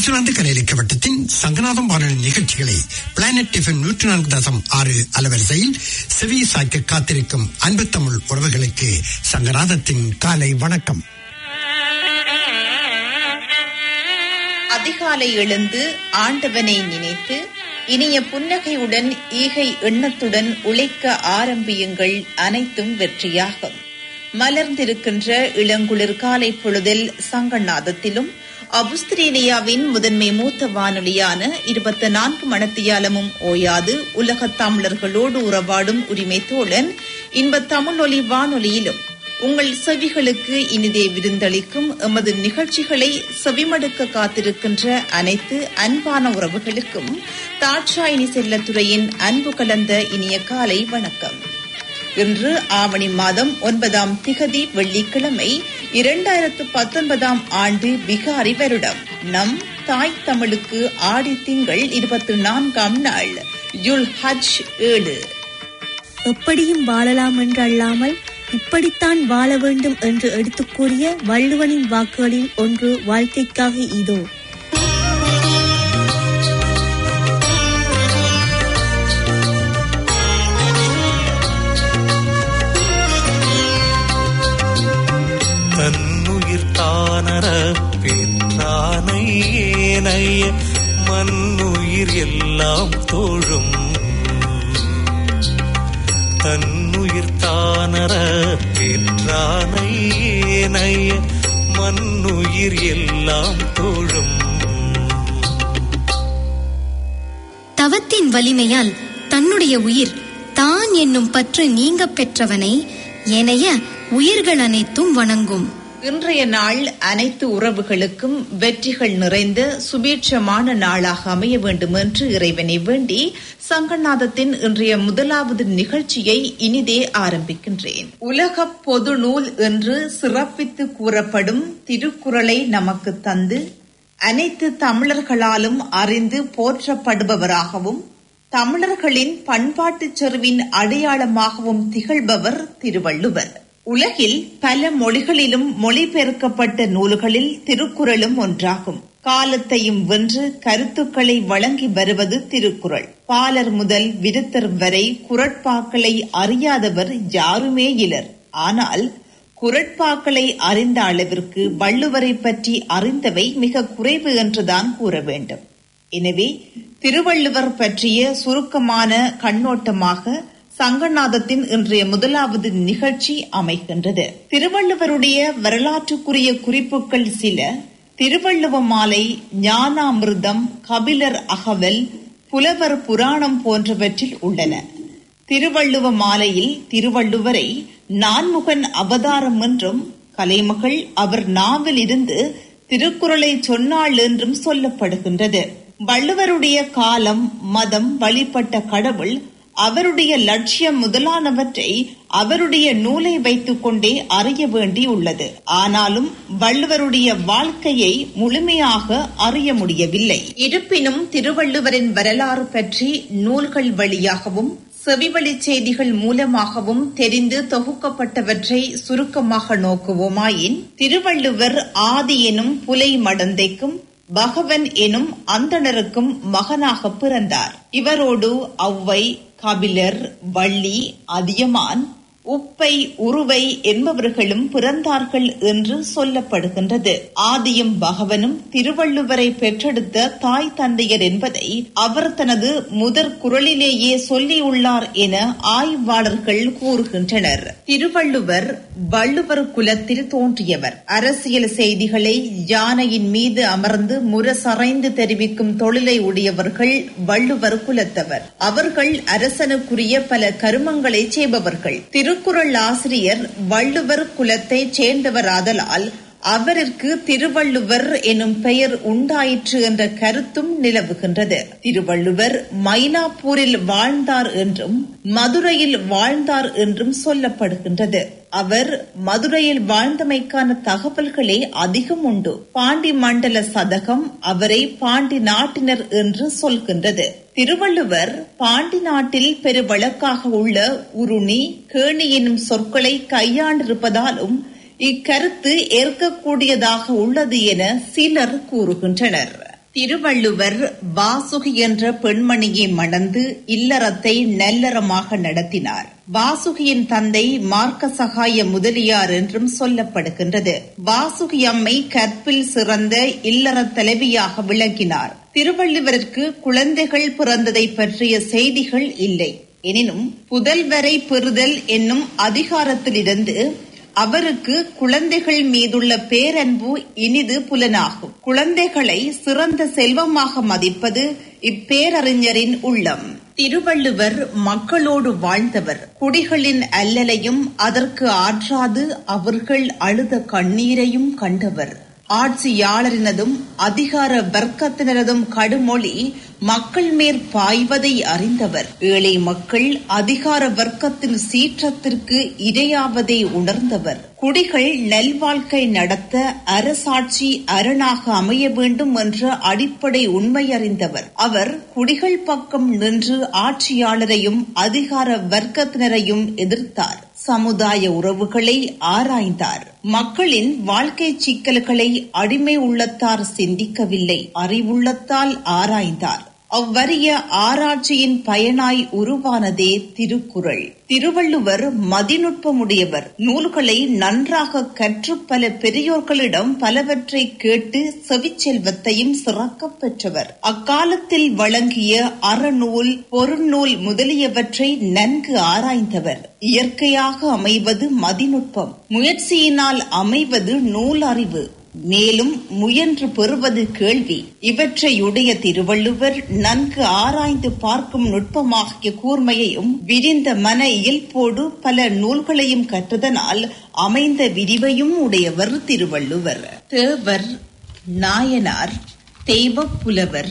New Zealand கலையிலக்க வட்டத்தின் சங்கநாதம் வானொலி நிகழ்ச்சிகளை பிளானட் எஃப்எம் நூற்றி நான்கு தசம் ஆறு அலவரிசையில் செவி சாய்க்க காத்திருக்கும் அன்பு தமிழ் உறவுகளுக்கு சங்கநாதத்தின் காலை வணக்கம் அதிகாலை எழுந்து ஆண்டவனை நினைத்து இனிய புன்னகையுடன் ஈகை எண்ணத்துடன் உழைக்க ஆரம்பியுங்கள் அனைத்தும் வெற்றியாகும் மலர்ந்திருக்கின்ற இளங்குளிர் காலை பொழுதில் சங்கநாதத்திலும் அபுஸ்திரேலியாவின் முதன்மை மூத்த வானொலியான இருபத்தி நான்கு மணத்தியாலமும் ஓயாது உலகத் தமிழர்களோடு உறவாடும் உரிமை தோழன் இன்ப தமிழொலி வானொலியிலும் உங்கள் செவிகளுக்கு இனிதே விருந்தளிக்கும் எமது நிகழ்ச்சிகளை செவிமடுக்க காத்திருக்கின்ற அனைத்து அன்பான உறவுகளுக்கும் தாட்சாயினி செல்லத்துறையின் அன்பு கலந்த இனிய காலை வணக்கம் இன்று ஆவணி மாதம் ஒன்பதாம் திகதி வெள்ளிக்கிழமை இரண்டாயிரத்து பத்தொன்பதாம் ஆண்டு பிகாரி வருடம் நம் தாய் தமிழுக்கு ஆடி திங்கள் இருபத்தி நான்காம் நாள் ஜுல் ஹஜ் ஏழு எப்படியும் வாழலாம் என்று அல்லாமல் இப்படித்தான் வாழ வேண்டும் என்று எடுத்துக் கூறிய வள்ளுவனின் வாக்குகளில் ஒன்று வாழ்க்கைக்காக இதோ தன்னுயிர் தானர பெற்றானை ஏனைய மண்ணுயிர் எல்லாம் தோழும் தன்னுயிர் தானர பெற்றானை ஏனைய மண்ணுயிர் எல்லாம் தோழும் தவத்தின் வலிமையால் தன்னுடைய உயிர் தான் என்னும் பற்று நீங்க பெற்றவனை ஏனைய உயிர்கள் அனைத்தும் வணங்கும் இன்றைய நாள் அனைத்து உறவுகளுக்கும் வெற்றிகள் நிறைந்த சுபீட்சமான நாளாக அமைய வேண்டும் என்று இறைவனை வேண்டி சங்கநாதத்தின் இன்றைய முதலாவது நிகழ்ச்சியை இனிதே ஆரம்பிக்கின்றேன் உலக பொது நூல் என்று சிறப்பித்து கூறப்படும் திருக்குறளை நமக்கு தந்து அனைத்து தமிழர்களாலும் அறிந்து போற்றப்படுபவராகவும் தமிழர்களின் பண்பாட்டுச் செருவின் அடையாளமாகவும் திகழ்பவர் திருவள்ளுவர் உலகில் பல மொழிகளிலும் மொழிபெயர்க்கப்பட்ட நூல்களில் திருக்குறளும் ஒன்றாகும் காலத்தையும் வென்று கருத்துக்களை வழங்கி வருவது திருக்குறள் பாலர் முதல் விருத்தர் வரை குரட்பாக்களை அறியாதவர் யாருமே இலர் ஆனால் குரட்பாக்களை அறிந்த அளவிற்கு வள்ளுவரை பற்றி அறிந்தவை மிக குறைவு என்றுதான் கூற வேண்டும் எனவே திருவள்ளுவர் பற்றிய சுருக்கமான கண்ணோட்டமாக சங்கநாதத்தின் இன்றைய முதலாவது நிகழ்ச்சி அமைகின்றது திருவள்ளுவருடைய வரலாற்றுக்குரிய குறிப்புகள் சில திருவள்ளுவ மாலை ஞானாமிர்தம் கபிலர் அகவல் புலவர் புராணம் போன்றவற்றில் உள்ளன திருவள்ளுவ மாலையில் திருவள்ளுவரை நான்முகன் அவதாரம் என்றும் கலைமகள் அவர் நாவில் இருந்து திருக்குறளை சொன்னாள் என்றும் சொல்லப்படுகின்றது வள்ளுவருடைய காலம் மதம் வழிபட்ட கடவுள் அவருடைய லட்சியம் முதலானவற்றை அவருடைய நூலை வைத்துக் கொண்டே அறிய வேண்டியுள்ளது ஆனாலும் வள்ளுவருடைய வாழ்க்கையை முழுமையாக அறிய முடியவில்லை இருப்பினும் திருவள்ளுவரின் வரலாறு பற்றி நூல்கள் வழியாகவும் செவிவழி செய்திகள் மூலமாகவும் தெரிந்து தொகுக்கப்பட்டவற்றை சுருக்கமாக நோக்குவோமாயின் திருவள்ளுவர் ஆதி எனும் புலை மடந்தைக்கும் பகவன் எனும் அந்தணருக்கும் மகனாக பிறந்தார் இவரோடு ஔவை கபிலர் வள்ளி அதியமான் உப்பை உருவை என்பவர்களும் பிறந்தார்கள் என்று சொல்லப்படுகின்றது ஆதியும் பகவனும் திருவள்ளுவரை பெற்றெடுத்த தாய் தந்தையர் என்பதை அவர் தனது முதற் குரலிலேயே சொல்லியுள்ளார் என ஆய்வாளர்கள் கூறுகின்றனர் திருவள்ளுவர் வள்ளுவர் குலத்தில் தோன்றியவர் அரசியல் செய்திகளை யானையின் மீது அமர்ந்து முரசறைந்து தெரிவிக்கும் தொழிலை உடையவர்கள் வள்ளுவர் குலத்தவர் அவர்கள் அரசனுக்குரிய பல கருமங்களை செய்பவர்கள் திருக்குறள் ஆசிரியர் வள்ளுவர் குலத்தைச் சேர்ந்தவராதலால் அவருக்கு திருவள்ளுவர் எனும் பெயர் உண்டாயிற்று என்ற கருத்தும் நிலவுகின்றது திருவள்ளுவர் மயிலாப்பூரில் வாழ்ந்தார் என்றும் மதுரையில் வாழ்ந்தார் என்றும் சொல்லப்படுகின்றது அவர் மதுரையில் வாழ்ந்தமைக்கான தகவல்களே அதிகம் உண்டு பாண்டி மண்டல சதகம் அவரை பாண்டி நாட்டினர் என்று சொல்கின்றது திருவள்ளுவர் பாண்டி நாட்டில் பெரு வழக்காக உள்ள உருணி கேணி எனும் சொற்களை கையாண்டிருப்பதாலும் இக்கருத்து ஏற்கக்கூடியதாக உள்ளது என சிலர் கூறுகின்றனர் திருவள்ளுவர் வாசுகி என்ற பெண்மணியை மணந்து இல்லறத்தை நல்லறமாக நடத்தினார் வாசுகியின் தந்தை மார்க்க சகாய முதலியார் என்றும் சொல்லப்படுகின்றது வாசுகி அம்மை கற்பில் சிறந்த இல்லற தலைவியாக விளங்கினார் திருவள்ளுவருக்கு குழந்தைகள் பிறந்ததை பற்றிய செய்திகள் இல்லை எனினும் புதல்வரை பெறுதல் என்னும் அதிகாரத்திலிருந்து அவருக்கு குழந்தைகள் மீதுள்ள பேரன்பு இனிது புலனாகும் குழந்தைகளை சிறந்த செல்வமாக மதிப்பது இப்பேரறிஞரின் உள்ளம் திருவள்ளுவர் மக்களோடு வாழ்ந்தவர் குடிகளின் அல்லலையும் அதற்கு ஆற்றாது அவர்கள் அழுத கண்ணீரையும் கண்டவர் ஆட்சியாளரினதும் அதிகார வர்க்கத்தினரதும் கடுமொழி மக்கள் மேற் பாய்வதை அறிந்தவர் ஏழை மக்கள் அதிகார வர்க்கத்தின் சீற்றத்திற்கு இரையாவதை உணர்ந்தவர் குடிகள் நல்வாழ்க்கை நடத்த அரசாட்சி அரணாக அமைய வேண்டும் என்ற அடிப்படை உண்மை அறிந்தவர் அவர் குடிகள் பக்கம் நின்று ஆட்சியாளரையும் அதிகார வர்க்கத்தினரையும் எதிர்த்தார் சமுதாய உறவுகளை ஆராய்ந்தார் மக்களின் வாழ்க்கை சிக்கல்களை அடிமை உள்ளத்தார் சிந்திக்கவில்லை அறிவுள்ளத்தால் ஆராய்ந்தார் அவ்வறிய ஆராய்ச்சியின் பயனாய் உருவானதே திருக்குறள் திருவள்ளுவர் மதிநுட்பமுடையவர் நூல்களை நன்றாக கற்று பல பெரியோர்களிடம் பலவற்றை கேட்டு செவிச்செல்வத்தையும் சிறக்கப் பெற்றவர் அக்காலத்தில் வழங்கிய அறநூல் பொருநூல் முதலியவற்றை நன்கு ஆராய்ந்தவர் இயற்கையாக அமைவது மதிநுட்பம் முயற்சியினால் அமைவது நூல் அறிவு மேலும் முயன்று பெறுவது கேள்வி இவற்றையுடைய திருவள்ளுவர் நன்கு ஆராய்ந்து பார்க்கும் நுட்பமாகிய கூர்மையையும் விரிந்த மன இயல்போடு பல நூல்களையும் கற்றதனால் அமைந்த விரிவையும் உடையவர் திருவள்ளுவர் தேவர் நாயனார் தெய்வப் புலவர்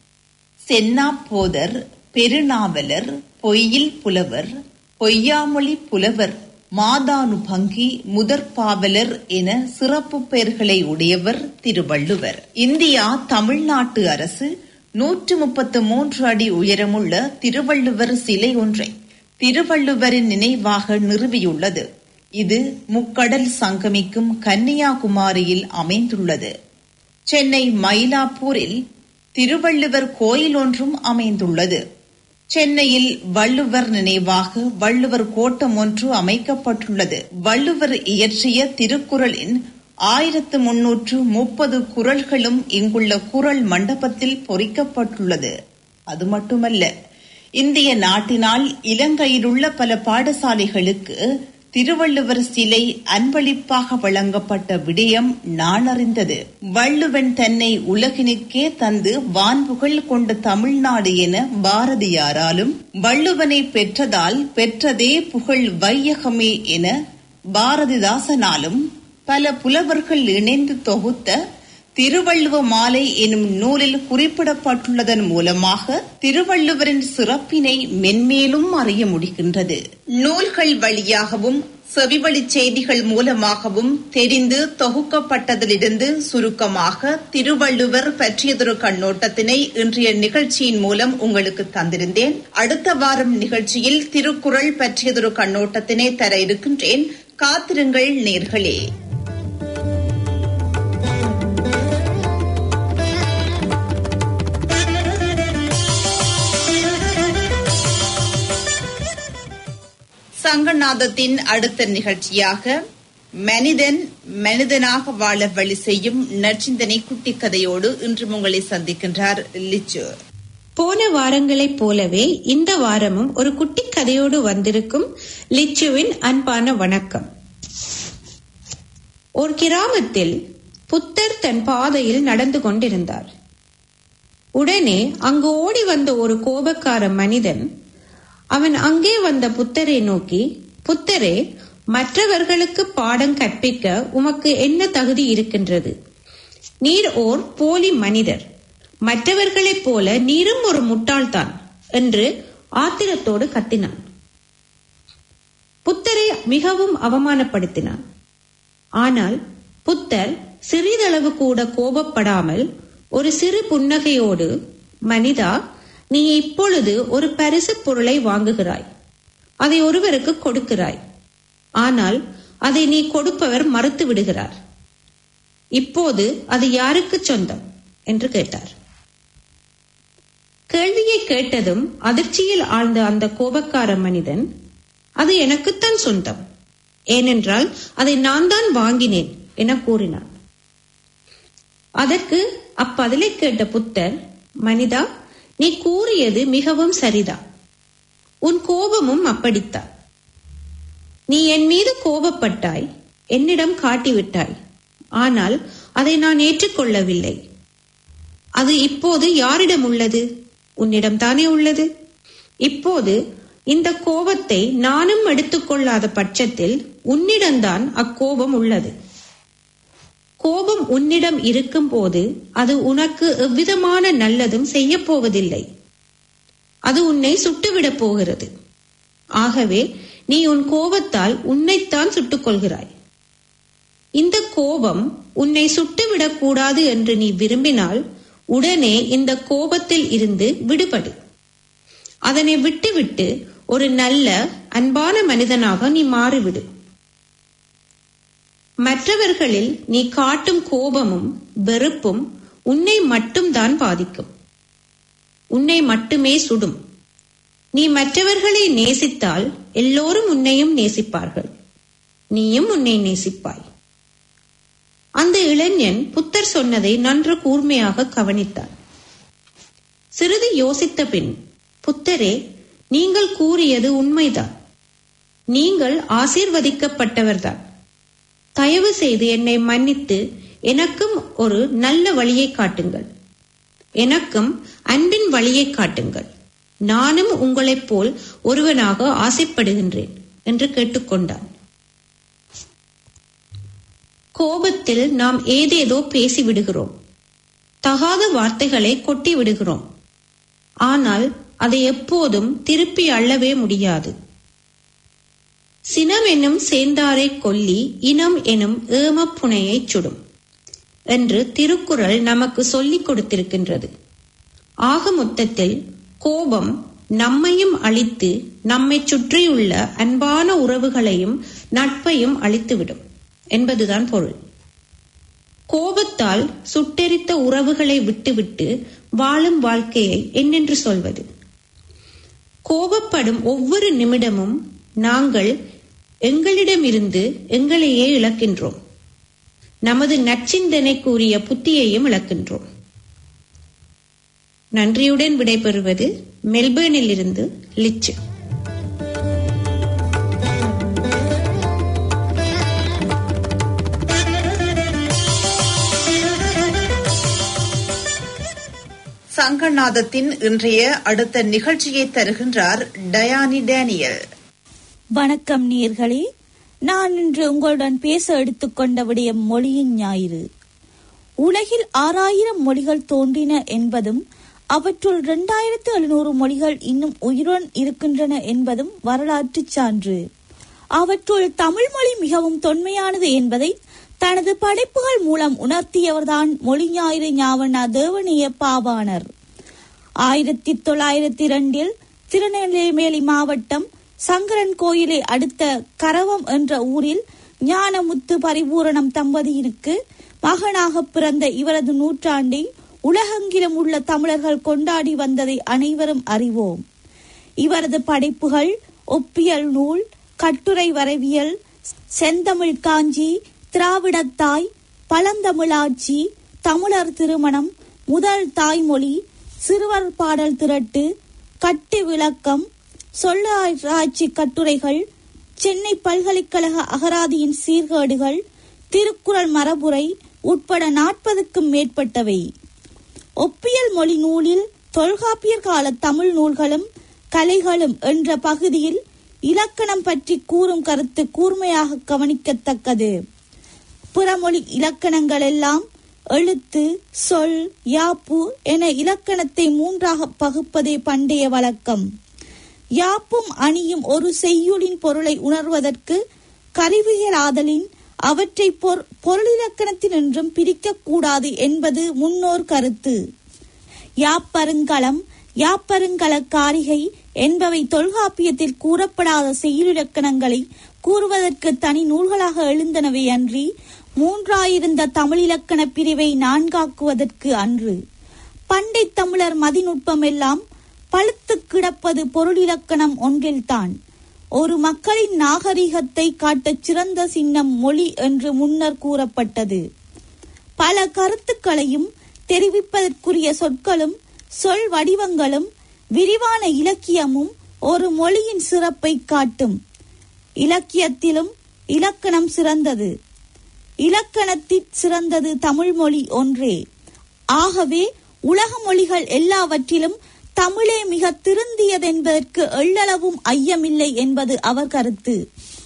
சென்னாப்போதர் பெருநாவலர் பொய்யில் புலவர் பொய்யாமொழி புலவர் மாதானுபங்கி முதற்பாவலர் என சிறப்பு பெயர்களை உடையவர் திருவள்ளுவர் இந்தியா தமிழ்நாட்டு அரசு நூற்று முப்பத்து மூன்று அடி உயரமுள்ள திருவள்ளுவர் சிலை ஒன்றை திருவள்ளுவரின் நினைவாக நிறுவியுள்ளது இது முக்கடல் சங்கமிக்கும் கன்னியாகுமரியில் அமைந்துள்ளது சென்னை மயிலாப்பூரில் திருவள்ளுவர் கோயில் ஒன்றும் அமைந்துள்ளது சென்னையில் வள்ளுவர் நினைவாக வள்ளுவர் கோட்டம் ஒன்று அமைக்கப்பட்டுள்ளது வள்ளுவர் இயற்றிய திருக்குறளின் ஆயிரத்து முன்னூற்று முப்பது குரல்களும் இங்குள்ள குரல் மண்டபத்தில் பொறிக்கப்பட்டுள்ளது அது மட்டுமல்ல இந்திய நாட்டினால் இலங்கையிலுள்ள பல பாடசாலைகளுக்கு திருவள்ளுவர் சிலை அன்பளிப்பாக வழங்கப்பட்ட விடயம் நான் அறிந்தது வள்ளுவன் தன்னை உலகினுக்கே தந்து வான்புகள் கொண்ட தமிழ்நாடு என பாரதியாராலும் வள்ளுவனை பெற்றதால் பெற்றதே புகழ் வையகமே என பாரதிதாசனாலும் பல புலவர்கள் இணைந்து தொகுத்த திருவள்ளுவ மாலை எனும் நூலில் குறிப்பிடப்பட்டுள்ளதன் மூலமாக திருவள்ளுவரின் சிறப்பினை மென்மேலும் அறிய முடிகின்றது நூல்கள் வழியாகவும் செவிவழி செய்திகள் மூலமாகவும் தெரிந்து தொகுக்கப்பட்டதிலிருந்து சுருக்கமாக திருவள்ளுவர் பற்றியதொரு கண்ணோட்டத்தினை இன்றைய நிகழ்ச்சியின் மூலம் உங்களுக்கு தந்திருந்தேன் அடுத்த வாரம் நிகழ்ச்சியில் திருக்குறள் பற்றியதொரு கண்ணோட்டத்தினை தர இருக்கின்றேன் காத்திருங்கள் நேர்களே சங்கநாதத்தின் அடுத்த நிகழ்ச்சியாக மனிதன் மனிதனாக வாழ வழி செய்யும் நற்சிந்தனை குட்டி கதையோடு இன்று உங்களை சந்திக்கின்றார் லிச்சு போன வாரங்களைப் போலவே இந்த வாரமும் ஒரு குட்டி கதையோடு வந்திருக்கும் லிச்சுவின் அன்பான வணக்கம் ஒரு கிராமத்தில் புத்தர் தன் பாதையில் நடந்து கொண்டிருந்தார் உடனே அங்கு ஓடி வந்த ஒரு கோபக்கார மனிதன் அவன் அங்கே வந்த புத்தரை நோக்கி புத்தரே மற்றவர்களுக்கு பாடம் கற்பிக்க உமக்கு என்ன தகுதி இருக்கின்றது நீர் ஓர் போலி மனிதர் மற்றவர்களைப் போல நீரும் ஒரு முட்டாள்தான் என்று ஆத்திரத்தோடு கத்தினான் புத்தரை மிகவும் அவமானப்படுத்தினான் ஆனால் புத்தர் சிறிதளவு கூட கோபப்படாமல் ஒரு சிறு புன்னகையோடு மனிதா நீ இப்பொழுது ஒரு பரிசு பொருளை வாங்குகிறாய் அதை ஒருவருக்கு கொடுக்கிறாய் ஆனால் அதை நீ கொடுப்பவர் மறுத்து விடுகிறார் இப்போது அது யாருக்கு சொந்தம் என்று கேட்டார் கேள்வியை கேட்டதும் அதிர்ச்சியில் ஆழ்ந்த அந்த கோபக்கார மனிதன் அது எனக்குத்தான் சொந்தம் ஏனென்றால் அதை நான் தான் வாங்கினேன் என கூறினான் அதற்கு அப்பதிலை கேட்ட புத்தர் மனிதா நீ கூறியது மிகவும் சரிதான் உன் கோபமும் அப்படித்தான் நீ என் மீது கோபப்பட்டாய் என்னிடம் காட்டிவிட்டாய் ஆனால் அதை நான் ஏற்றுக்கொள்ளவில்லை அது இப்போது யாரிடம் உள்ளது உன்னிடம் தானே உள்ளது இப்போது இந்த கோபத்தை நானும் எடுத்துக்கொள்ளாத பட்சத்தில் உன்னிடம்தான் அக்கோபம் உள்ளது கோபம் உன்னிடம் இருக்கும் போது அது உனக்கு எவ்விதமான நல்லதும் செய்ய போவதில்லை அது உன்னை சுட்டுவிடப் போகிறது ஆகவே நீ உன் கோபத்தால் உன்னைத்தான் சுட்டுக் கொள்கிறாய் இந்த கோபம் உன்னை சுட்டுவிடக் கூடாது என்று நீ விரும்பினால் உடனே இந்த கோபத்தில் இருந்து விடுபடு அதனை விட்டுவிட்டு ஒரு நல்ல அன்பான மனிதனாக நீ மாறிவிடு மற்றவர்களில் நீ காட்டும் கோபமும் வெறுப்பும் உன்னை மட்டும்தான் பாதிக்கும் உன்னை மட்டுமே சுடும் நீ மற்றவர்களை நேசித்தால் எல்லோரும் உன்னையும் நேசிப்பார்கள் நீயும் உன்னை நேசிப்பாய் அந்த இளைஞன் புத்தர் சொன்னதை நன்று கூர்மையாக கவனித்தான் சிறிது யோசித்த பின் புத்தரே நீங்கள் கூறியது உண்மைதான் நீங்கள் ஆசீர்வதிக்கப்பட்டவர்தான் தயவு செய்து என்னை மன்னித்து எனக்கும் ஒரு நல்ல வழியை காட்டுங்கள் எனக்கும் அன்பின் வழியை காட்டுங்கள் நானும் உங்களைப் போல் ஒருவனாக ஆசைப்படுகின்றேன் என்று கேட்டுக்கொண்டான் கோபத்தில் நாம் ஏதேதோ பேசி விடுகிறோம் தகாத வார்த்தைகளை கொட்டி விடுகிறோம் ஆனால் அதை எப்போதும் திருப்பி அள்ளவே முடியாது சினம் எனும் சேர்ந்தாரை கொல்லி இனம் எனும் ஏம புனையை சுடும் என்று திருக்குறள் நமக்கு சொல்லிக் கொடுத்திருக்கின்றது ஆக மொத்தத்தில் கோபம் நம்மையும் அழித்து நம்மை சுற்றியுள்ள அன்பான உறவுகளையும் நட்பையும் அழித்துவிடும் என்பதுதான் பொருள் கோபத்தால் சுட்டெரித்த உறவுகளை விட்டுவிட்டு வாழும் வாழ்க்கையை என்னென்று சொல்வது கோபப்படும் ஒவ்வொரு நிமிடமும் நாங்கள் எங்களிடமிருந்து எங்களையே இழக்கின்றோம் நமது நற்சிந்தனை கூறிய புத்தியையும் இழக்கின்றோம் நன்றியுடன் விடைபெறுவது மெல்பேர்னில் இருந்து லிச்சு சங்கநாதத்தின் இன்றைய அடுத்த நிகழ்ச்சியை தருகின்றார் டயானி டேனியல் வணக்கம் நேர்களே நான் இன்று உங்களுடன் பேச எடுத்துக்கொண்ட விடயம் மொழியின் ஞாயிறு உலகில் ஆறாயிரம் மொழிகள் தோன்றின என்பதும் அவற்றுள் இரண்டாயிரத்து எழுநூறு மொழிகள் இன்னும் உயிருடன் இருக்கின்றன என்பதும் வரலாற்று சான்று அவற்றுள் தமிழ் மொழி மிகவும் தொன்மையானது என்பதை தனது படைப்புகள் மூலம் உணர்த்தியவர்தான் மொழி ஞாயிறு ஞாவண்ணா தேவனிய பாவாணர் ஆயிரத்தி தொள்ளாயிரத்தி இரண்டில் திருநெல்வேலி மாவட்டம் சங்கரன் கோயிலை அடுத்த கரவம் என்ற ஊரில் ஞானமுத்து பரிபூரணம் தம்பதியினுக்கு மகனாக பிறந்த இவரது நூற்றாண்டை உலகெங்கிலும் உள்ள தமிழர்கள் கொண்டாடி வந்ததை அனைவரும் அறிவோம் இவரது படைப்புகள் ஒப்பியல் நூல் கட்டுரை வரைவியல் செந்தமிழ் காஞ்சி திராவிடத்தாய் பழந்தமிழாட்சி தமிழர் திருமணம் முதல் தாய்மொழி சிறுவர் பாடல் திரட்டு கட்டு விளக்கம் சொல்லாட்சி கட்டுரைகள் சென்னை பல்கலைக்கழக அகராதியின் சீர்கேடுகள் திருக்குறள் மரபுரை உட்பட நாற்பதுக்கும் மேற்பட்டவை ஒப்பியல் மொழி நூலில் தொல்காப்பியர் கால தமிழ் நூல்களும் கலைகளும் என்ற பகுதியில் இலக்கணம் பற்றி கூறும் கருத்து கூர்மையாக கவனிக்கத்தக்கது புறமொழி இலக்கணங்கள் எல்லாம் எழுத்து சொல் யாப்பு என இலக்கணத்தை மூன்றாக பகுப்பதே பண்டைய வழக்கம் யாப்பும் அணியும் ஒரு செய்யுளின் பொருளை உணர்வதற்கு கருவியலாதலின் அவற்றை பொருளிலக்கணத்தினின்றும் பிரிக்கக்கூடாது என்பது முன்னோர் கருத்து யாப்பருங்களம் யாப்பருங்கள காரிகை என்பவை தொல்காப்பியத்தில் கூறப்படாத செய்யுளிலக்கணங்களை கூறுவதற்கு தனி நூல்களாக எழுந்தனவே அன்றி மூன்றாயிருந்த தமிழிலக்கண பிரிவை நான்காக்குவதற்கு அன்று பண்டை தமிழர் மதிநுட்பம் எல்லாம் பழுத்து கிடப்பது பொருளிலக்கணம் ஒன்றில்தான் ஒரு மக்களின் நாகரிகத்தை காட்டச் சிறந்த சின்னம் மொழி என்று முன்னர் கூறப்பட்டது பல கருத்துக்களையும் தெரிவிப்பதற்குரிய சொற்களும் சொல் வடிவங்களும் விரிவான இலக்கியமும் ஒரு மொழியின் சிறப்பை காட்டும் இலக்கியத்திலும் இலக்கணம் சிறந்தது இலக்கணத்தில் சிறந்தது தமிழ் மொழி ஒன்றே ஆகவே உலக மொழிகள் எல்லாவற்றிலும் தமிழே மிக திருந்தியதென்பதற்கு எள்ளளவும் ஐயமில்லை என்பது அவர் கருத்து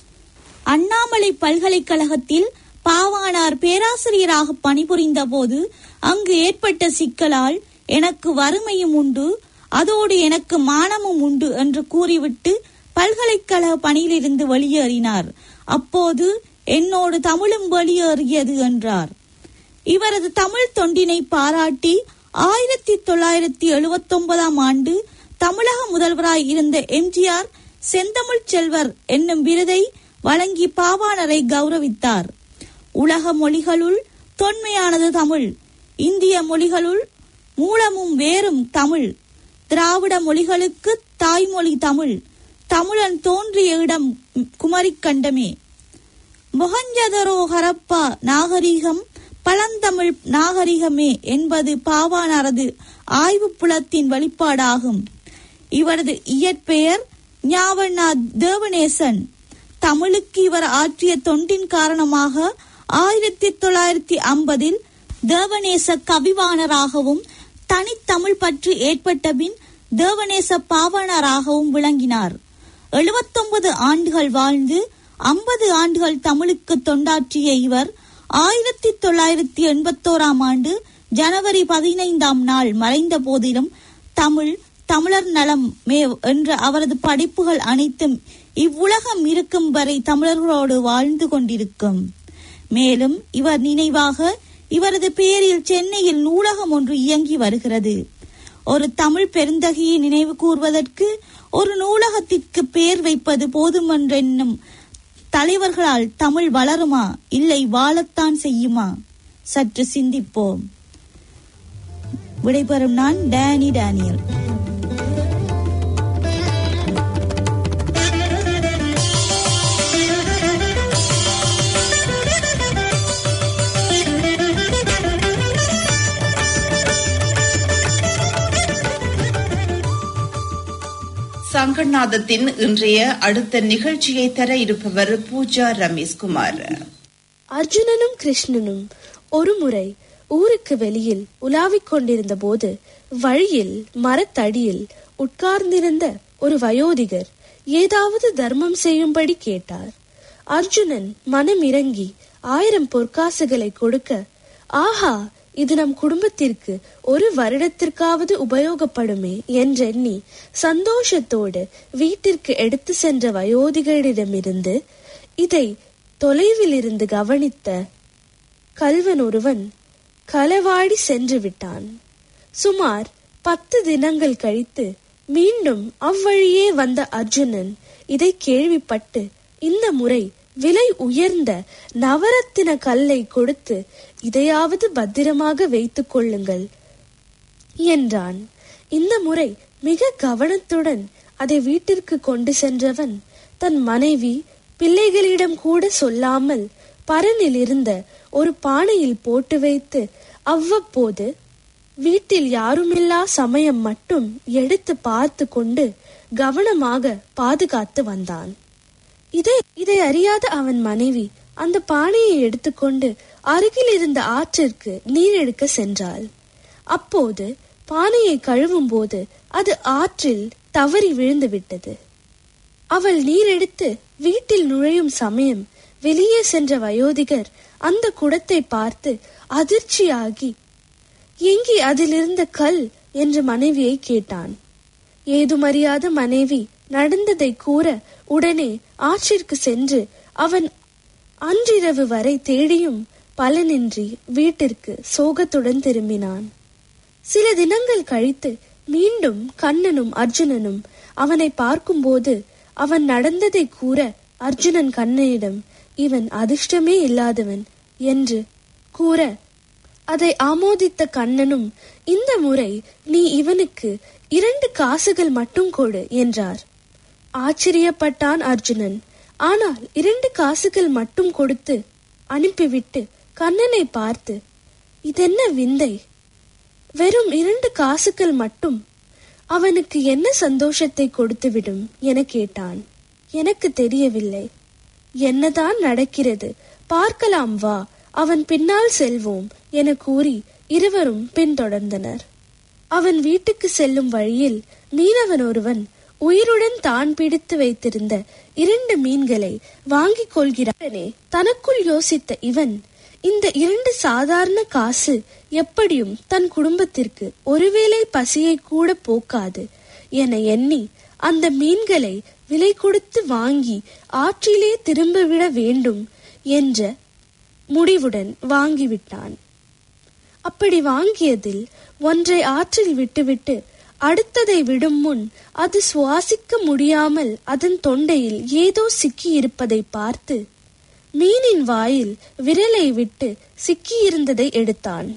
அண்ணாமலை பல்கலைக்கழகத்தில் பாவானார் பேராசிரியராக பணிபுரிந்த போது அங்கு ஏற்பட்ட சிக்கலால் எனக்கு வறுமையும் உண்டு அதோடு எனக்கு மானமும் உண்டு என்று கூறிவிட்டு பல்கலைக்கழக பணியிலிருந்து வெளியேறினார் அப்போது என்னோடு தமிழும் வெளியேறியது என்றார் இவரது தமிழ் தொண்டினை பாராட்டி ஆயிரத்தி தொள்ளாயிரத்தி எழுபத்தி ஒன்பதாம் ஆண்டு தமிழக முதல்வராய் இருந்த எம்ஜிஆர் செந்தமிழ் செல்வர் என்னும் விருதை வழங்கி பாவாணரை கௌரவித்தார் உலக மொழிகளுள் தொன்மையானது தமிழ் இந்திய மொழிகளுள் மூலமும் வேறும் தமிழ் திராவிட மொழிகளுக்கு தாய்மொழி தமிழ் தமிழன் தோன்றிய இடம் குமரிக்கண்டமே மொஹஞ்சதரோ ஹரப்பா நாகரிகம் பழந்தமிழ் நாகரிகமே என்பது பாவானரது ஆய்வு புலத்தின் வெளிப்பாடாகும் இவரது இயற்பெயர் ஞாவண்ணா தேவநேசன் தமிழுக்கு இவர் ஆற்றிய தொண்டின் காரணமாக ஆயிரத்தி தொள்ளாயிரத்தி ஐம்பதில் தேவநேச கவிவாணராகவும் தனித்தமிழ் பற்று ஏற்பட்ட பின் தேவநேச பாவனராகவும் விளங்கினார் எழுபத்தொன்பது ஆண்டுகள் வாழ்ந்து ஐம்பது ஆண்டுகள் தமிழுக்கு தொண்டாற்றிய இவர் ஆயிரத்தி தொள்ளாயிரத்தி எண்பத்தோராம் ஆண்டு ஜனவரி பதினைந்தாம் நாள் மறைந்த போதிலும் தமிழ் தமிழர் நலம் மே என்ற அவரது படைப்புகள் அனைத்தும் இவ்வுலகம் இருக்கும் வரை தமிழர்களோடு வாழ்ந்து கொண்டிருக்கும் மேலும் இவர் நினைவாக இவரது பெயரில் சென்னையில் நூலகம் ஒன்று இயங்கி வருகிறது ஒரு தமிழ் பெருந்தகையை நினைவு கூர்வதற்கு ஒரு நூலகத்திற்கு பெயர் வைப்பது போதுமென்றென்னும் தலைவர்களால் தமிழ் வளருமா இல்லை வாழத்தான் செய்யுமா சற்று சிந்திப்போம் விடைபெறும் நான் டேனி டேனியல் சங்கநாதத்தின் இன்றைய அடுத்த நிகழ்ச்சியை தர இருப்பவர் பூஜா ரமேஷ்குமார் அர்ஜுனனும் கிருஷ்ணனும் ஒருமுறை ஊருக்கு வெளியில் உலாவிக் கொண்டிருந்த போது வழியில் மரத்தடியில் உட்கார்ந்திருந்த ஒரு வயோதிகர் ஏதாவது தர்மம் செய்யும்படி கேட்டார் அர்ஜுனன் மனம் இறங்கி ஆயிரம் பொற்காசுகளை கொடுக்க ஆஹா இது நம் குடும்பத்திற்கு ஒரு வருடத்திற்காவது உபயோகப்படுமே என்றெண்ணி சந்தோஷத்தோடு வீட்டிற்கு எடுத்து சென்ற வயோதிகரிடமிருந்து இதை தொலைவில் இருந்து கவனித்த கல்வன் ஒருவன் களவாடி சென்று விட்டான் சுமார் பத்து தினங்கள் கழித்து மீண்டும் அவ்வழியே வந்த அர்ஜுனன் இதை கேள்விப்பட்டு இந்த முறை விலை உயர்ந்த நவரத்தின கல்லை கொடுத்து இதையாவது பத்திரமாக வைத்துக் கொள்ளுங்கள் என்றான் இந்த முறை மிக கவனத்துடன் அதை வீட்டிற்கு கொண்டு சென்றவன் தன் மனைவி பிள்ளைகளிடம் கூட சொல்லாமல் பரனில் இருந்த ஒரு பானையில் போட்டு வைத்து அவ்வப்போது வீட்டில் யாருமில்லா சமயம் மட்டும் எடுத்து பார்த்து கொண்டு கவனமாக பாதுகாத்து வந்தான் இதை இதை அறியாத அவன் மனைவி அந்த பானையை எடுத்துக்கொண்டு அருகில் இருந்த ஆற்றிற்கு நீர் எடுக்க சென்றாள் அப்போது பானையை கழுவும் போது அது ஆற்றில் தவறி விழுந்து விட்டது அவள் நீர் எடுத்து வீட்டில் நுழையும் சமயம் வெளியே சென்ற வயோதிகர் அந்த குடத்தை பார்த்து அதிர்ச்சியாகி எங்கே அதிலிருந்த கல் என்று மனைவியை கேட்டான் ஏதுமறியாத மனைவி நடந்ததை கூற உடனே ஆற்றிற்கு சென்று அவன் அன்றிரவு வரை தேடியும் பலனின்றி வீட்டிற்கு சோகத்துடன் திரும்பினான் சில தினங்கள் கழித்து மீண்டும் கண்ணனும் அர்ஜுனனும் அவனை பார்க்கும்போது அவன் நடந்ததை கூற அர்ஜுனன் கண்ணனிடம் இவன் அதிர்ஷ்டமே இல்லாதவன் என்று கூற அதை ஆமோதித்த கண்ணனும் இந்த முறை நீ இவனுக்கு இரண்டு காசுகள் மட்டும் கொடு என்றார் ஆச்சரியப்பட்டான் அர்ஜுனன் ஆனால் இரண்டு காசுகள் மட்டும் கொடுத்து அனுப்பிவிட்டு கண்ணனை பார்த்து இதென்ன விந்தை வெறும் இரண்டு காசுகள் மட்டும் அவனுக்கு என்ன சந்தோஷத்தை கொடுத்துவிடும் என கேட்டான் எனக்கு தெரியவில்லை என்னதான் நடக்கிறது பார்க்கலாம் வா அவன் பின்னால் செல்வோம் என கூறி இருவரும் பின்தொடர்ந்தனர் அவன் வீட்டுக்கு செல்லும் வழியில் மீனவன் ஒருவன் உயிருடன் தான் பிடித்து வைத்திருந்த இரண்டு மீன்களை வாங்கிக் கொள்கிறானே தனக்குள் யோசித்த இவன் இந்த இரண்டு சாதாரண காசு எப்படியும் தன் குடும்பத்திற்கு ஒருவேளை பசியை கூட போக்காது என எண்ணி அந்த மீன்களை விலை கொடுத்து வாங்கி ஆற்றிலே திரும்பிவிட வேண்டும் என்ற முடிவுடன் வாங்கிவிட்டான் அப்படி வாங்கியதில் ஒன்றை ஆற்றில் விட்டுவிட்டு அடுத்ததை விடும் முன் அது சுவாசிக்க முடியாமல் அதன் தொண்டையில் ஏதோ சிக்கி இருப்பதை பார்த்து மீனின் வாயில் விரலை விட்டு சிக்கியிருந்ததை எடுத்தான்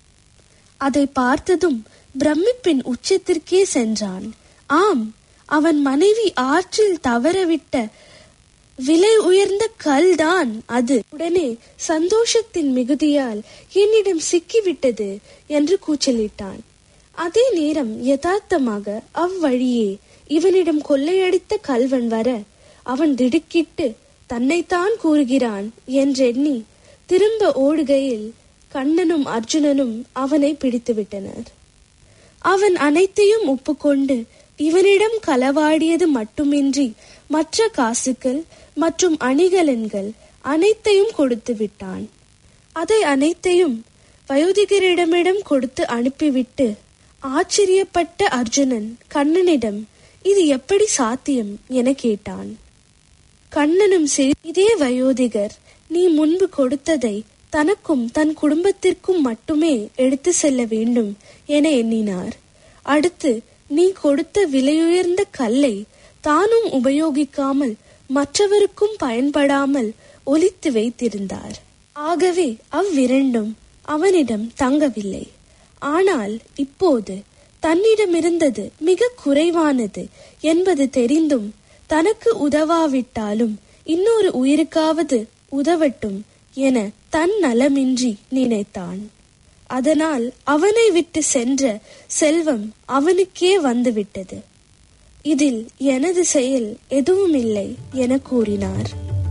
அதை பார்த்ததும் பிரமிப்பின் உச்சத்திற்கே சென்றான் ஆம் அவன் மனைவி ஆற்றில் தவறவிட்ட விலை உயர்ந்த கல்தான் அது உடனே சந்தோஷத்தின் மிகுதியால் என்னிடம் சிக்கிவிட்டது என்று கூச்சலிட்டான் அதே நேரம் யதார்த்தமாக அவ்வழியே இவனிடம் கொள்ளையடித்த கல்வன் வர அவன் திடுக்கிட்டு தன்னைத்தான் கூறுகிறான் என்றெண்ணி திரும்ப ஓடுகையில் கண்ணனும் அர்ஜுனனும் அவனை பிடித்துவிட்டனர் அவன் அனைத்தையும் ஒப்புக்கொண்டு இவனிடம் களவாடியது மட்டுமின்றி மற்ற காசுகள் மற்றும் அணிகலன்கள் அனைத்தையும் கொடுத்து விட்டான் அதை அனைத்தையும் வயோதிகரிடமிடம் கொடுத்து அனுப்பிவிட்டு ஆச்சரியப்பட்ட அர்ஜுனன் கண்ணனிடம் இது எப்படி சாத்தியம் என கேட்டான் கண்ணனும் சரி இதே வயோதிகர் நீ முன்பு கொடுத்ததை தனக்கும் தன் குடும்பத்திற்கும் மட்டுமே எடுத்து செல்ல வேண்டும் என எண்ணினார் அடுத்து நீ கொடுத்த விலையுயர்ந்த கல்லை தானும் உபயோகிக்காமல் மற்றவருக்கும் பயன்படாமல் ஒலித்து வைத்திருந்தார் ஆகவே அவ்விரண்டும் அவனிடம் தங்கவில்லை ஆனால் இப்போது தன்னிடமிருந்தது மிக குறைவானது என்பது தெரிந்தும் தனக்கு உதவாவிட்டாலும் இன்னொரு உயிருக்காவது உதவட்டும் என தன் நலமின்றி நினைத்தான் அதனால் அவனை விட்டு சென்ற செல்வம் அவனுக்கே வந்துவிட்டது இதில் எனது செயல் எதுவும் இல்லை என கூறினார்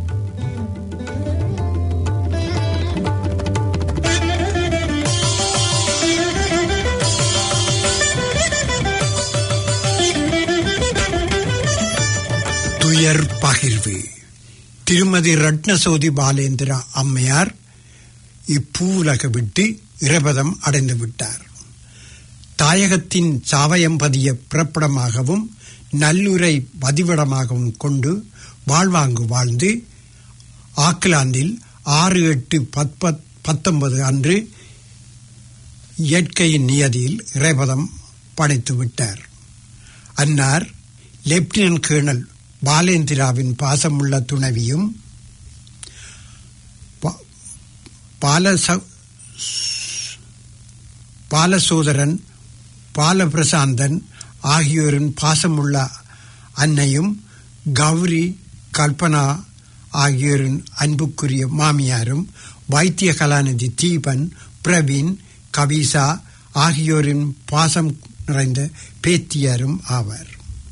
துயர் பகிர்வு திருமதி ரட்னசோதி பாலேந்திரா அம்மையார் இப்பூவுலக விட்டு இறைபதம் அடைந்து விட்டார் தாயகத்தின் சாவயம்பதிய பிறப்பிடமாகவும் நல்லுரை பதிவிடமாகவும் கொண்டு வாழ்வாங்கு வாழ்ந்து ஆக்லாந்தில் ஆறு எட்டு பத்பத் பத்தொன்பது அன்று இயற்கையின் நியதியில் இறைபதம் படைத்து விட்டார் அன்னார் லெப்டினன்ட் கேர்னல் பாலேந்திராவின் பாசமுள்ள துணைவியும் பா- பாலச பாலசோதரன் பாலபிரசாந்தன் ஆகியோரின் பாசமுள்ள அன்னையும் கௌரி கல்பனா ஆகியோரின் அன்புக்குரிய மாமியாரும் வைத்திய கலாநிதி தீபன் பிரவீன் கவிசா ஆகியோரின் பாசம் நிறைந்த பேத்தியாரும் ஆவார்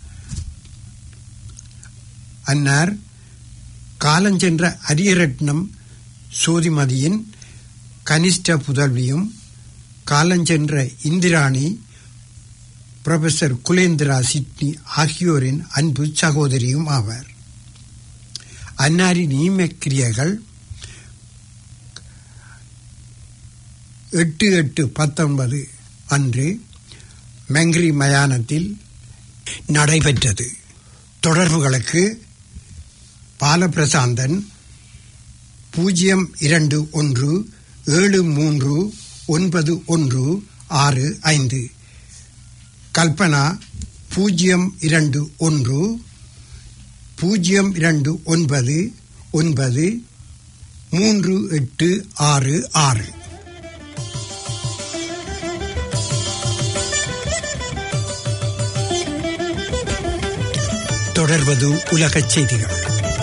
அன்னார் காலஞ்சென்ற அரியரட்னம் சோதிமதியின் கனிஷ்ட புதல்வியும் காலஞ்சென்ற இந்திராணி புரொஃபசர் குலேந்திரா சிட்னி ஆகியோரின் அன்பு சகோதரியும் ஆவார் அன்னாரின் ஈமக்கிரியைகள் எட்டு எட்டு பத்தொன்பது அன்று மெங்ரி மயானத்தில் நடைபெற்றது தொடர்புகளுக்கு பாலபிரசாந்தன் பூஜ்ஜியம் இரண்டு ஒன்று ஏழு மூன்று ஒன்பது ஒன்று ஆறு ஐந்து கல்பனா பூஜ்ஜியம் இரண்டு ஒன்று பூஜ்ஜியம் இரண்டு ஒன்பது ஒன்பது மூன்று எட்டு ஆறு ஆறு தொடர்வது உலகச் செய்திகள்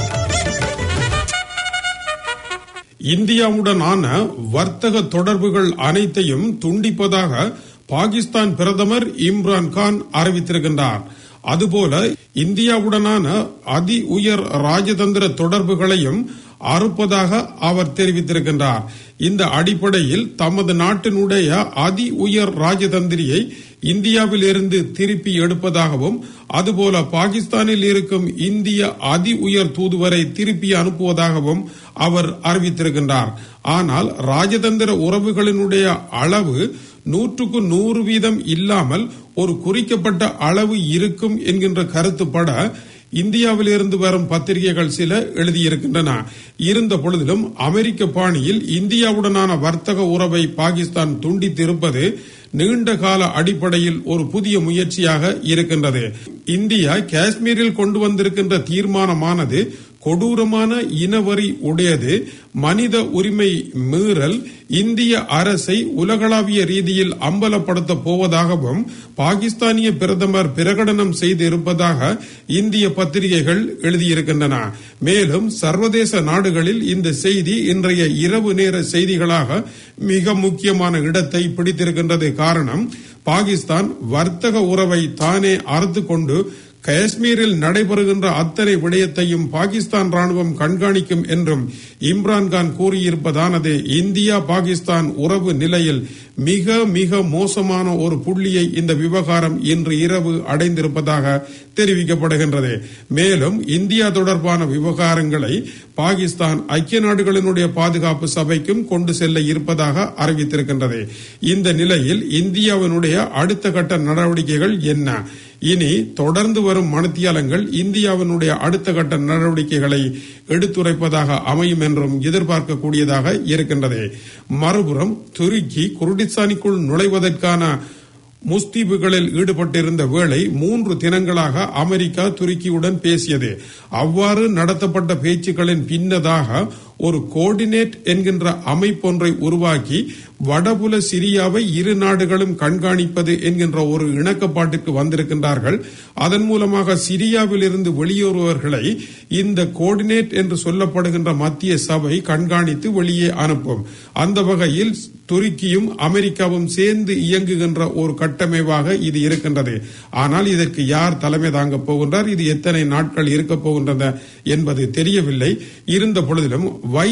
இந்தியாவுடனான வர்த்தக தொடர்புகள் அனைத்தையும் துண்டிப்பதாக பாகிஸ்தான் பிரதமர் இம்ரான் கான் அறிவித்திருக்கின்றார் அதுபோல இந்தியாவுடனான அதி உயர் ராஜதந்திர தொடர்புகளையும் அறுப்பதாக அவர் தெரிவித்திருக்கின்றார் இந்த அடிப்படையில் தமது நாட்டினுடைய அதி உயர் ராஜதந்திரியை இந்தியாவில் இருந்து திருப்பி எடுப்பதாகவும் அதுபோல பாகிஸ்தானில் இருக்கும் இந்திய அதி உயர் தூதுவரை திருப்பி அனுப்புவதாகவும் அவர் அறிவித்திருக்கின்றார் ஆனால் ராஜதந்திர உறவுகளினுடைய அளவு நூற்றுக்கு நூறு வீதம் இல்லாமல் ஒரு குறிக்கப்பட்ட அளவு இருக்கும் என்கின்ற கருத்துப்பட இந்தியாவில் இருந்து வரும் பத்திரிகைகள் சில எழுதியிருக்கின்றன இருந்த பொழுதிலும் அமெரிக்க பாணியில் இந்தியாவுடனான வர்த்தக உறவை பாகிஸ்தான் துண்டித்திருப்பது நீண்ட கால அடிப்படையில் ஒரு புதிய முயற்சியாக இருக்கின்றது இந்தியா காஷ்மீரில் கொண்டு வந்திருக்கின்ற தீர்மானமானது கொடூரமான இனவரி உடையது மனித உரிமை மீறல் இந்திய அரசை உலகளாவிய ரீதியில் அம்பலப்படுத்த போவதாகவும் பாகிஸ்தானிய பிரதமர் பிரகடனம் செய்திருப்பதாக இந்திய பத்திரிகைகள் எழுதியிருக்கின்றன மேலும் சர்வதேச நாடுகளில் இந்த செய்தி இன்றைய இரவு நேர செய்திகளாக மிக முக்கியமான இடத்தை பிடித்திருக்கின்றது காரணம் பாகிஸ்தான் வர்த்தக உறவை தானே அறுத்து கொண்டு காஷ்மீரில் நடைபெறுகின்ற அத்தனை விடயத்தையும் பாகிஸ்தான் ராணுவம் கண்காணிக்கும் என்றும் இம்ரான்கான் கூறியிருப்பதானது இந்தியா பாகிஸ்தான் உறவு நிலையில் மிக மிக மோசமான ஒரு புள்ளியை இந்த விவகாரம் இன்று இரவு அடைந்திருப்பதாக தெரிவிக்கப்படுகின்றது மேலும் இந்தியா தொடர்பான விவகாரங்களை பாகிஸ்தான் ஐக்கிய நாடுகளினுடைய பாதுகாப்பு சபைக்கும் கொண்டு செல்ல இருப்பதாக அறிவித்திருக்கின்றது இந்த நிலையில் இந்தியாவினுடைய அடுத்த கட்ட நடவடிக்கைகள் என்ன இனி தொடர்ந்து வரும் மனத்தியாலங்கள் இந்தியாவினுடைய அடுத்த கட்ட நடவடிக்கைகளை எடுத்துரைப்பதாக அமையும் என்றும் எதிர்பார்க்கக்கூடியதாக இருக்கின்றது மறுபுறம் துருக்கி குருடிஸ்தானிக்குள் நுழைவதற்கான முஸ்தீபுகளில் ஈடுபட்டிருந்த வேளை மூன்று தினங்களாக அமெரிக்கா துருக்கியுடன் பேசியது அவ்வாறு நடத்தப்பட்ட பேச்சுக்களின் பின்னதாக ஒரு கோஆர்டினேட் என்கின்ற அமைப்பொன்றை உருவாக்கி வடபுல சிரியாவை இரு நாடுகளும் கண்காணிப்பது என்கின்ற ஒரு இணக்கப்பாட்டிற்கு வந்திருக்கின்றார்கள் அதன் மூலமாக சிரியாவில் இருந்து வெளியேறுவர்களை இந்த கோஆர்டினேட் என்று சொல்லப்படுகின்ற மத்திய சபை கண்காணித்து வெளியே அனுப்பும் அந்த வகையில் துருக்கியும் அமெரிக்காவும் சேர்ந்து இயங்குகின்ற ஒரு கட்டமைப்பாக இது இருக்கின்றது ஆனால் இதற்கு யார் தலைமை தாங்க போகின்றார் இது எத்தனை நாட்கள் இருக்க போகின்றன என்பது தெரியவில்லை இருந்த பொழுதிலும்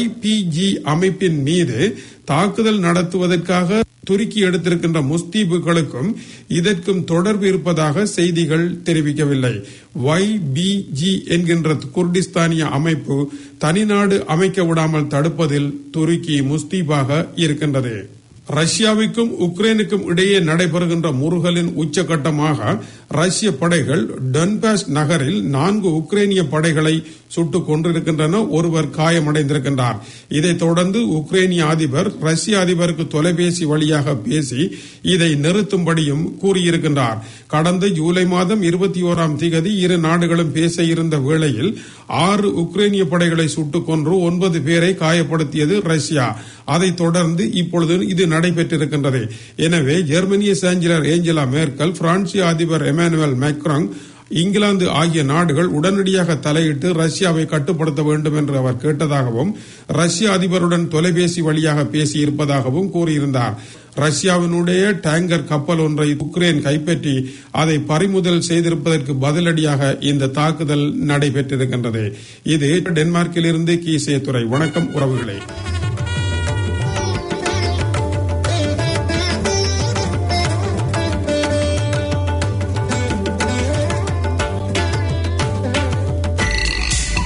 YPG அமைப்பின் மீது தாக்குதல் நடத்துவதற்காக துருக்கி எடுத்திருக்கின்ற முஸ்தீபுகளுக்கும் இதற்கும் தொடர்பு இருப்பதாக செய்திகள் தெரிவிக்கவில்லை YBG என்கின்ற குர்டிஸ்தானிய அமைப்பு தனிநாடு அமைக்க விடாமல் தடுப்பதில் துருக்கி முஸ்தீபாக இருக்கின்றது ரஷ்யாவுக்கும் உக்ரைனுக்கும் இடையே நடைபெறுகின்ற முருகலின் உச்சகட்டமாக ரஷ்ய படைகள் டொன்பாஸ் நகரில் நான்கு உக்ரைனிய படைகளை சுட்டுக் கொண்டிருக்கின்றன ஒருவர் காயமடைந்திருக்கின்றார் இதைத் தொடர்ந்து உக்ரைனிய அதிபர் ரஷ்ய அதிபருக்கு தொலைபேசி வழியாக பேசி இதை நிறுத்தும்படியும் கூறியிருக்கின்றார் கடந்த ஜூலை மாதம் இருபத்தி ஓராம் திகதி இரு நாடுகளும் பேச இருந்த வேளையில் ஆறு உக்ரைனிய படைகளை சுட்டுக் கொன்று ஒன்பது பேரை காயப்படுத்தியது ரஷ்யா அதைத் தொடர்ந்து இப்பொழுது இது நடைபெற்றிருக்கின்றது எனவே ஜெர்மனிய சான்சலர் ஏஞ்சலா மேர்கல் பிரான்சிய அதிபர் எமானுவேல் மேக்ராங் இங்கிலாந்து ஆகிய நாடுகள் உடனடியாக தலையிட்டு ரஷ்யாவை கட்டுப்படுத்த வேண்டும் என்று அவர் கேட்டதாகவும் ரஷ்ய அதிபருடன் தொலைபேசி வழியாக பேசியிருப்பதாகவும் கூறியிருந்தார் ரஷ்யாவினுடைய டேங்கர் கப்பல் ஒன்றை உக்ரைன் கைப்பற்றி அதை பறிமுதல் செய்திருப்பதற்கு பதிலடியாக இந்த தாக்குதல் நடைபெற்றிருக்கின்றது இது டென்மார்க்கிலிருந்து கீசே துறை வணக்கம் உறவுகளே